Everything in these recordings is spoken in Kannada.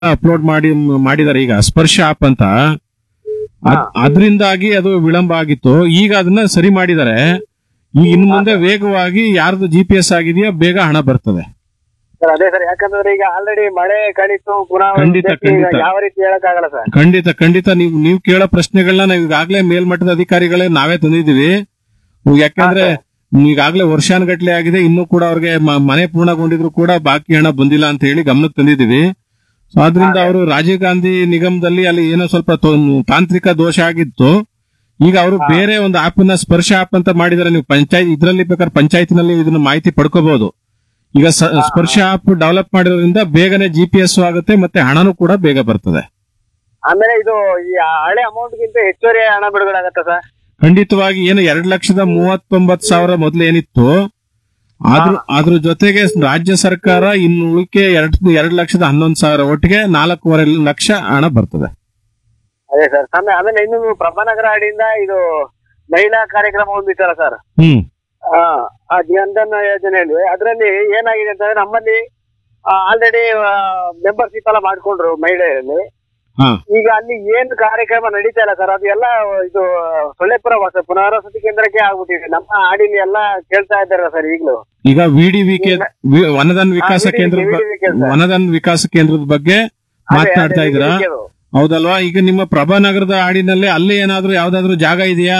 ಅಪ್ಲೋಡ್ ಮಾಡಿ ಮಾಡಿದಾರೆ ಈಗ ಸ್ಪರ್ಶ ಆಪ್ ಅಂತ ಅದ್- ಅದ್ರಿಂದಾಗಿ ಅದು ವಿಳಂಬ ಆಗಿತ್ತು ಈಗ ಅದನ್ನ ಸರಿ ಮಾಡಿದ್ದಾರೆ ಈಗ ಇನ್ನು ಮುಂದೆ ವೇಗವಾಗಿ ಯಾರ್ದು ಜಿ ಪಿ ಎಸ್ ಆಗಿದೆಯೋ ಬೇಗ ಹಣ ಬರ್ತದೆ ಸರ್ ಅದೇ ಸರ್ ಯಾಕಂದ್ರೆ ಈಗ ಆಲ್ರೆಡಿ ಮಳೆ ಕಳಿತು ಪುನಃ ಖಂಡಿತ, ಒಂದ್ ಸರ್ತಿ ಈಗ ಖಂಡಿತ. ಯಾವ ರೀತಿ ಹೇಳಕ್ಕಾಗಲ್ಲ ಸರ್ ಖಂಡಿತ ಖಂಡಿತ ನೀವು ನೀವು ಕೇಳೋ ಪ್ರಶ್ನೆಗಳನ್ನ ನಾವು ಈಗಾಗಲೇ ಮೇಲ್ಮಟ್ಟದ ಅಧಿಕಾರಿಗಳೇ ನಾವೇ ತಂದಿದ್ದೀವಿ ಯಾಕಂದ್ರೆ ಈಗಾಗಲೇ ವರ್ಷಾನುಗಟ್ಲೆ ಆಗಿದೆ ಇನ್ನೂ ಕೂಡ ಅವ್ರಿಗೆ ಮ- ಮನೆ ಪೂರ್ಣಗೊಂಡಿದ್ರು ಕೂಡ ಬಾಕಿ ಹಣ ಬಂದಿಲ್ಲ ಅಂತ ಹೇಳಿ ಗಮನಕ್ಕೆ ತಂದಿದ್ದೀವಿ ಸೊ ಆದ್ರಿಂದ ಅವರು ರಾಜೀವ್ ಗಾಂಧಿ ನಿಗಮದಲ್ಲಿ ಅಲ್ಲಿ ಏನೋ ಸ್ವಲ್ಪ ತೊ- ತಾಂತ್ರಿಕ ದೋಷ ಆಗಿತ್ತು ಈಗ ಅವರು ಬೇರೆ ಒಂದು ಆಪ್ ನ ಸ್ಪರ್ಶ ಆಪ್ ಅಂತ ಮಾಡಿದಾರೆ ನೀವು ಪಂಚಾಯತ್ ಇದರಲ್ಲಿ ಬೇಕಾದ್ರೆ ಪಂಚಾಯತಿನಲ್ಲಿ ಇದನ್ನ ಮಾಹಿತಿ ಪಡ್ಕೋಬಹುದು ಈಗ ಸ- ಸ್ಪರ್ಶ ಆಪ್ ಡೆವಲಪ್ ಮಾಡಿರೋದ್ರಿಂದ ಬೇಗನೆ ಜಿ ಪಿ ಎಸ್ ಆಗುತ್ತೆ ಮತ್ತೆ ಹಣನೂ ಕೂಡ ಬೇಗ ಬರ್ತದೆ ಆಮೇಲೆ ಇದು ಈ ಹಳೆ ಅಮೌಂಟ್ ಗಿಂತ ಹೆಚ್ಚುವರಿ ಹಣ ಬಿಡುಗಡೆ ಆಗತ್ತಾ ಸರ್ ಖಂಡಿತವಾಗಿ ಏನು ಎರಡ್ ಲಕ್ಷದ ಮೂವತ್ತೊಂಬತ್ತು ಸಾವಿರ ಮೊದಲು ಏನಿತ್ತು ಅದ್ರ ಅದ್ರ ಜೊತೆಗೆ ರಾಜ್ಯ ಸರ್ಕಾರ ಇನ್ನು ಉಳಿಕೆ ಎರಡ್ ಎರಡ್ ಲಕ್ಷದ ಹನ್ನೊಂದು ಸಾವಿರ ಒಟ್ಟಿಗೆ ನಾಲ್ಕೂವರೆ ಲಕ್ಷ ಹಣ ಬರ್ತದೆ ಅದೇ ಸರ್ ಆಮೇಲೆ ಆಮೇಲೆ ಇನ್ನು ಪ್ರಭಾನಗರ ಹಾಡಿಯಿಂದ ಇದು ಮಹಿಳಾ ಕಾರ್ಯಕ್ರಮ ಒಂದಿತ್ತಲ್ಲ ಸರ್ ಹ್ಮ್ ಆ ಜನ್ಧನ್ ಯೋಜನೆಯಲ್ಲಿ ಅದರಲ್ಲಿ ಏನಾಗಿದೆ ಅಂತಂದ್ರೆ ನಮ್ಮಲ್ಲಿ ಆಲ್ರೆಡಿ ಮೆಂಬರ್ಶಿಪ್ ಎಲ್ಲ ಮಾಡ್ಕೊಂಡ್ರು ಮಹಿಳೆಯರಲ್ಲಿ ಹಾ ಈಗ ಅಲ್ಲಿ ಏನ್ ಕಾರ್ಯಕ್ರಮ ನಡೀತಾ ಇಲ್ಲ ಸರ್ ಅದು ಎಲ್ಲ ಇದು ಸೊಳ್ಳೆಪುರ ಹೊಸ ಪುನರ್ವಸತಿ ಕೇಂದ್ರಕ್ಕೆ ಆಗ್ಬಿಟ್ಟಿದೆ ನಮ್ಮ ಹಾಡಿಲಿ ಎಲ್ಲ ಕೇಳ್ತಾ ಇದ್ದಾರೆ ಸರ್ ಈಗಲೂ ಈಗ ವಿಡಿವಿಕೆ ವನಧನ್ ವಿಕಾಸ VDVK, ಕೇಂದ್ರದ ಬ- VDVK ಸರ್. ವನಧನ್ ವಿಕಾಸ ಕೇಂದ್ರದ ಬಗ್ಗೆ ಮಾತನಾಡ್ತಾ ಇದ್ದೀರಾ ಹೌದಲ್ವಾ ಈಗ ನಿಮ್ಮ ಪ್ರಭಾನಗರದ ಹಾಡಿನಲ್ಲಿ ಅಲ್ಲೇ ಏನಾದ್ರೂ ಯಾವ್ದಾದ್ರು ಜಾಗ ಇದೆಯಾ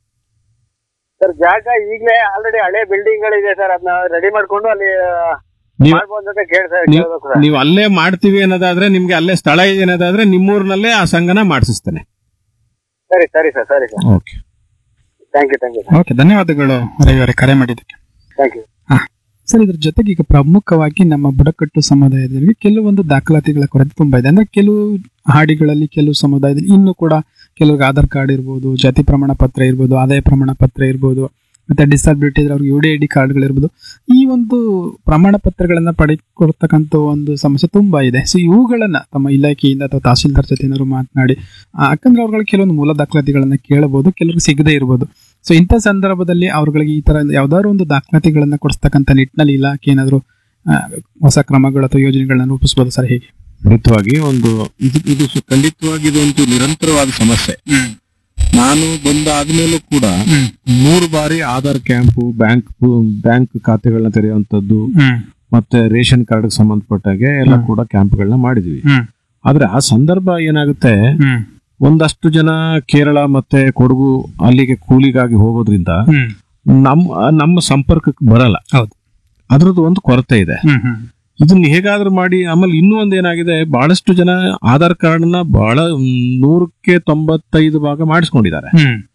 ಸರ್ ಜಾಗ ಈಗಲೇ ಆಲ್ರೆಡಿ ಹಳೆ ಬಿಲ್ಡಿಂಗ್ ಗಳಿದೆ ಸರ್ ಅದನ್ನ ರೆಡಿ ಮಾಡ್ಕೊಂಡು ಅಲ್ಲಿ ನೀವು ಮಾಡ್ಬೋದು ಅಂತ ಕೇಳ್ತಾ ನೀವು ಕೇಳ್ಬೇಕು ಸರ್ ನೀವು ಅಲ್ಲೇ ಮಾಡ್ತೀವಿ ಅನ್ನೋದಾದ್ರೆ ನಿಮ್ಗೆ ಅಲ್ಲೇ ಸ್ಥಳ ಇದೆ ಅನ್ನೋದಾದ್ರೆ ನಿಮ್ಮೂರಿನಲ್ಲೇ ಆ ಸಂಘನ ಮಾಡಿಸ್ತೇನೆ ಸರಿ ಸರಿ ಸರ್ ಸರಿ sir okay thank you thank you okay ಧನ್ಯವಾದಗಳು ರವಿ ಅವರೇ ಕರೆ ಮಾಡಿದ್ದಕ್ಕೆ ಥ್ಯಾಂಕ್ ಯು ಹಾ ಸರ್ ಇದ್ರ ಜೊತೆಗೆ ಈಗ ಪ್ರಮುಖವಾಗಿ ನಮ್ಮ ಬುಡಕಟ್ಟು ಸಮುದಾಯದಲ್ಲಿ ಕೆಲವೊಂದು ದಾಖಲಾತಿಗಳ ಕೊರತೆ ತುಂಬಾ ಇದೆ ಅಂದ್ರೆ ಕೆಲವು ಹಾಡಿಗಳಲ್ಲಿ ಕೆಲವು ಸಮುದಾಯದಲ್ಲಿ ಇನ್ನೂ ಕೂಡ ಕೆಲವ್ರಿಗೆ ಆಧಾರ್ ಕಾರ್ಡ್ ಇರ್ಬೋದು ಜಾತಿ ಪ್ರಮಾಣ ಪತ್ರ ಇರ್ಬೋದು ಆದಾಯ ಪ್ರಮಾಣ ಪತ್ರ ಇರ್ಬೋದು ಮತ್ತೆ ಡಿಸಬಿಲಿಟಿ ಇದ್ರೆ ಅವ್ರಿಗೆ ಯು ಡಿ ಐ ಡಿ ಕಾರ್ಡ್ಗಳಿರ್ಬೋದು ಈ ಒಂದು ಪ್ರಮಾಣ ಪತ್ರಗಳನ್ನ ಪಡೆದುಕೊಡ್ತಕ್ಕಂಥ ಒಂದು ಸಮಸ್ಯೆ ತುಂಬಾ ಇದೆ ಸೊ ಇವುಗಳನ್ನ ತಮ್ಮ ಇಲಾಖೆಯಿಂದ ಅಥವಾ ತಹಸೀಲ್ದಾರ್ ಜೊತೆ ಏನಾದ್ರು ಮಾತನಾಡಿ ಆ, ಯಾಕಂದ್ರೆ ಅವ್ರುಗಳಿಗೆ ಕೆಲವೊಂದು ಮೂಲ ದಾಖಲಾತಿಗಳನ್ನ ಕೇಳಬಹುದು ಕೆಲವ್ರಿಗೆ ಸಿಗದೇ ಇರ್ಬೋದು ಸೊ ಇಂಥ ಸಂದರ್ಭದಲ್ಲಿ ಅವ್ರುಗಳಿಗೆ ಈ ತರ ಯಾವ್ದಾದ್ರು ಒಂದು ದಾಖಲಾತಿಗಳನ್ನ ಕೊಡಿಸ್ತಕ್ಕಂಥ ನಿಟ್ಟಿನಲ್ಲಿ ಇಲಾಖೆ ಏನಾದ್ರು ಆ, ಹೊಸ ಕ್ರಮಗಳು ಅಥವಾ ಯೋಜನೆಗಳನ್ನ ರೂಪಿಸಬಹುದು ಸರ್ ಹೇಗೆ ಖಂಡಿತವಾಗಿ ಒಂದು ಇದು ಇದು ಸು- ಖಂಡಿತವಾಗಿ ಇದೊಂದು ನಿರಂತರವಾದ ಸಮಸ್ಯೆ ನಾನು ಬಂದಾದ್ಮೇಲೂ ಕೂಡ ಮೂರು ಬಾರಿ ಆಧಾರ್ ಕ್ಯಾಂಪು ಬ್ಯಾಂಕ್ ಬ್ಯಾಂಕ್ ಖಾತೆಗಳನ್ನ ತೆರೆಯುವಂತದ್ದು ಮತ್ತೆ ರೇಷನ್ ಕಾರ್ಡ್ ಸಂಬಂಧಪಟ್ಟಾಗೆ ಎಲ್ಲ ಕೂಡ ಕ್ಯಾಂಪ್ಗಳನ್ನ ಮಾಡಿದ್ವಿ ಆದ್ರೆ ಆ ಸಂದರ್ಭ ಏನಾಗುತ್ತೆ ಒಂದಷ್ಟು ಜನ ಕೇರಳ ಮತ್ತೆ ಕೊಡಗು ಅಲ್ಲಿಗೆ ಕೂಲಿಗಾಗಿ ಹೋಗೋದ್ರಿಂದ ನಮ್ಮ ನಮ್ಮ ಸಂಪರ್ಕಕ್ಕೆ ಬರಲ್ಲ ಹೌದು. ಅದ್ರದ್ದು ಒಂದು ಕೊರತೆ ಇದೆ ಇದನ್ನ ಹೇಗಾದ್ರೂ ಮಾಡಿ ಆಮೇಲೆ ಇನ್ನೂ ಒಂದ್ ಏನಾಗಿದೆ ಬಹಳಷ್ಟು ಜನ ಆಧಾರ್ ಕಾರ್ಡ್ನ ಬಹಳ ಮ್, ನೂರಕ್ಕೆ ತೊಂಬತ್ತೈದು ಭಾಗ ಮಾಡಿಸ್ಕೊಂಡಿದ್ದಾರೆ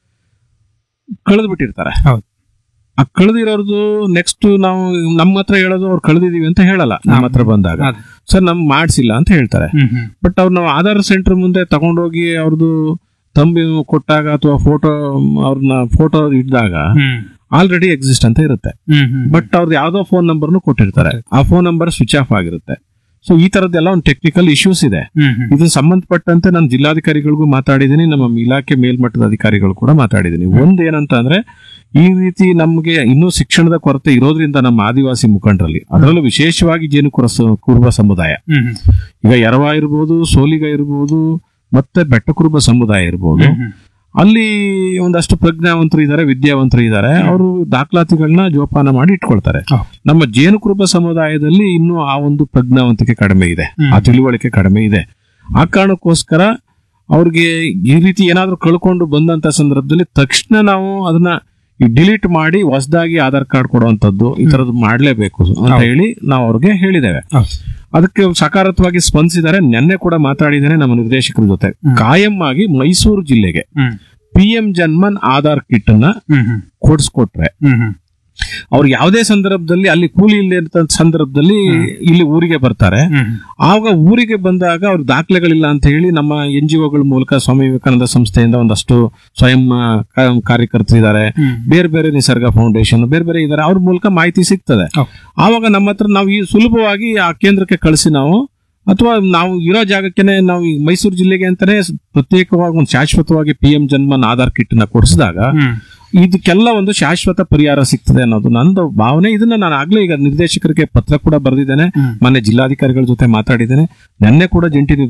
ಕಳೆದು ಬಿಟ್ಟಿರ್ತಾರೆ ಹೌದು. ಆ ಕಳೆದಿರೋರ್ದು ನೆಕ್ಸ್ಟ್ ನಾವು ನಮ್ಮ ಹತ್ರ ಹೇಳೋದು ಅವ್ರು ಕಳೆದಿದೀವಿ ಅಂತ ಹೇಳಲ್ಲ ನಮ್ಮ ಹತ್ರ ಬಂದಾಗ ಹೌದು. ಸರ್ ನಮ್ ಮಾಡ್ಸಿಲ್ಲ ಅಂತ ಹೇಳ್ತಾರೆ ಬಟ್ ಅವ್ರು ನಾವು ಆಧಾರ್ ಸೆಂಟರ್ ಮುಂದೆ ತಗೊಂಡೋಗಿ ಅವ್ರದ್ದು ತಂಬಿ ಕೊಟ್ಟಾಗ ಅಥವಾ ಫೋಟೋ ಅವ್ರನ್ನ ಫೋಟೋ ಇಟ್ಟಾಗ ಆಲ್ರೆಡಿ ಎಕ್ಸಿಸ್ಟ್ ಅಂತ ಇರುತ್ತೆ ಬಟ್ ಅವ್ರದ್ದು ಯಾವ್ದೋ ಫೋನ್ ನಂಬರ್ನು ಕೊಟ್ಟಿರ್ತಾರೆ ಆ ಫೋನ್ ನಂಬರ್ ಸ್ವಿಚ್ ಆಫ್ ಆಗಿರುತ್ತೆ ಸೊ ಈ ತರದ್ದೆಲ್ಲ ಒಂದು ಟೆಕ್ನಿಕಲ್ ಇಶ್ಯೂಸ್ ಇದೆ ಇದು ಸಂಬಂಧಪಟ್ಟಂತೆ ನಾನು ಜಿಲ್ಲಾಧಿಕಾರಿಗಳಿಗೂ ಮಾತಾಡಿದ್ದೀನಿ ನಮ್ಮ ಇಲಾಖೆ ಮೇಲ್ಮಟ್ಟದ ಅಧಿಕಾರಿಗಳು ಕೂಡ ಮಾತಾಡಿದ್ದೀನಿ ಒಂದ್ ಏನಂತ ಅಂದ್ರೆ ಈ ರೀತಿ ನಮಗೆ ಇನ್ನೂ ಶಿಕ್ಷಣದ ಕೊರತೆ ಇರೋದ್ರಿಂದ ನಮ್ಮ ಆದಿವಾಸಿ ಮುಖಂಡರಲ್ಲಿ ಅದರಲ್ಲೂ ವಿಶೇಷವಾಗಿ ಜೇನು ಕುರಸ- ಕುರುಬ ಸಮುದಾಯ ಈಗ ಎರವ ಇರ್ಬೋದು ಸೋಲಿಗ ಇರ್ಬೋದು ಮತ್ತೆ ಬೆಟ್ಟ ಕುರುಬ ಸಮುದಾಯ ಇರ್ಬೋದು ಅಲ್ಲಿ ಒಂದಷ್ಟು ಪ್ರಜ್ಞಾವಂತರು ಇದ್ದಾರೆ ವಿದ್ಯಾವಂತರು ಇದ್ದಾರೆ ಅವರು ದಾಖಲಾತಿಗಳನ್ನ ಜೋಪಾನ ಮಾಡಿ ಇಟ್ಕೊಳ್ತಾರೆ ಹೌದು. ನಮ್ಮ ಜೇನು ಕುರುಬ ಸಮುದಾಯದಲ್ಲಿ ಇನ್ನೂ ಆ ಒಂದು ಪ್ರಜ್ಞಾವಂತಿಕೆ ಕಡಿಮೆ ಇದೆ ಆ ತಿಳುವಳಿಕೆ ಕಡಿಮೆ ಇದೆ ಆ ಕಾರಣಕ್ಕೋಸ್ಕರ ಅವ್ರಿಗೆ ಈ ರೀತಿ ಏನಾದ್ರೂ ಕಳ್ಕೊಂಡು ಬಂದಂತ ಸಂದರ್ಭದಲ್ಲಿ ತಕ್ಷಣ ನಾವು ಅದನ್ನ ಡಿಲೀಟ್ ಮಾಡಿ ಹೊಸದಾಗಿ ಆಧಾರ್ ಕಾರ್ಡ್ ಕೊಡುವಂತದ್ದು ಈ ತರದ್ದು ಮಾಡ್ಲೇಬೇಕು ಅಂತ ಹೇಳಿ ನಾವು ಅವ್ರಿಗೆ ಹೇಳಿದ್ದೇವೆ ಅದಕ್ಕೆ ಸಕಾರಾತ್ಮಕವಾಗಿ ಸ್ಪಂದಿಸಿದ್ದಾರೆ ನಿನ್ನೆ ಕೂಡ ಮಾತಾಡಿದ್ದೇನೆ ನಮ್ಮ ನಿರ್ದೇಶಕರ ಜೊತೆ ಕಾಯಂ ಆಗಿ ಮೈಸೂರು ಜಿಲ್ಲೆಗೆ P M Janman Aadhaar kit ಅನ್ನ ಕೊಡಿಸ್ಕೊಟ್ರೆ ಅವ್ರು ಯಾವುದೇ ಸಂದರ್ಭದಲ್ಲಿ ಅಲ್ಲಿ ಕೂಲಿ ಇಲ್ಲದೆ ಸಂದರ್ಭದಲ್ಲಿ ಇಲ್ಲಿ ಊರಿಗೆ ಬರ್ತಾರೆ ಆವಾಗ ಊರಿಗೆ ಬಂದಾಗ ಅವ್ರ ದಾಖಲೆಗಳಿಲ್ಲ ಅಂತ ಹೇಳಿ ನಮ್ಮ ಎನ್ ಜಿ ಒಗಳ ಮೂಲಕ ಸ್ವಾಮಿ ವಿವೇಕಾನಂದ ಸಂಸ್ಥೆಯಿಂದ ಒಂದಷ್ಟು ಸ್ವಯಂ ಆ, ಕಾ- ಕಾರ್ಯಕರ್ತರಿದ್ದಾರೆ ಬೇರೆ ಬೇರೆ ನಿಸರ್ಗ ಫೌಂಡೇಶನ್ ಬೇರೆ ಬೇರೆ ಇದ್ದಾರೆ ಅವ್ರ ಮೂಲಕ ಮಾಹಿತಿ ಸಿಗ್ತದೆ ಹೌದು. ಆವಾಗ ನಮ್ಮ ಹತ್ರ ನಾವು ಈ ಸುಲಭವಾಗಿ ಆ ಕೇಂದ್ರಕ್ಕೆ ಕಳಿಸಿ ನಾವು ಅಥವಾ ನಾವು ಇರೋ ಜಾಗಕ್ಕೆನೆ ನಾವು ಈ ಮೈಸೂರು ಜಿಲ್ಲೆಗೆ ಅಂತಾನೆ ಸ್- ಪ್ರತ್ಯೇಕವಾಗಿ ಒಂದು ಶಾಶ್ವತವಾಗಿ P M Janman Aadhaar kit ನ ಕೊಡಿಸಿದಾಗ ಇದಕ್ಕೆಲ್ಲ ಒಂದು ಶಾಶ್ವತ ಪರಿಹಾರ ಸಿಗ್ತದೆ ಅನ್ನೋದು ನಂದು ಭಾವನೆ ಇದನ್ನ ನಾನು ಆಗ್ಲೇ ಈಗ ನಿರ್ದೇಶಕರಿಗೆ ಪತ್ರ ಕೂಡ ಬರೆದಿದ್ದೇನೆ ಹ್ಮ್. ಮೊನ್ನೆ ಜಿಲ್ಲಾಧಿಕಾರಿಗಳ ಜೊತೆ ಮಾತಾಡಿದ್ದೇನೆ ನೆನ್ನೆ ಕೂಡ ಜಂಟಿ